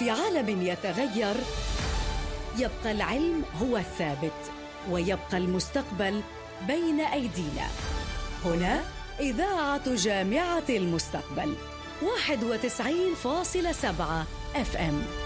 في عالم يتغير يبقى العلم هو الثابت ويبقى المستقبل بين ايدينا هنا اذاعه جامعه المستقبل 91.7 اف ام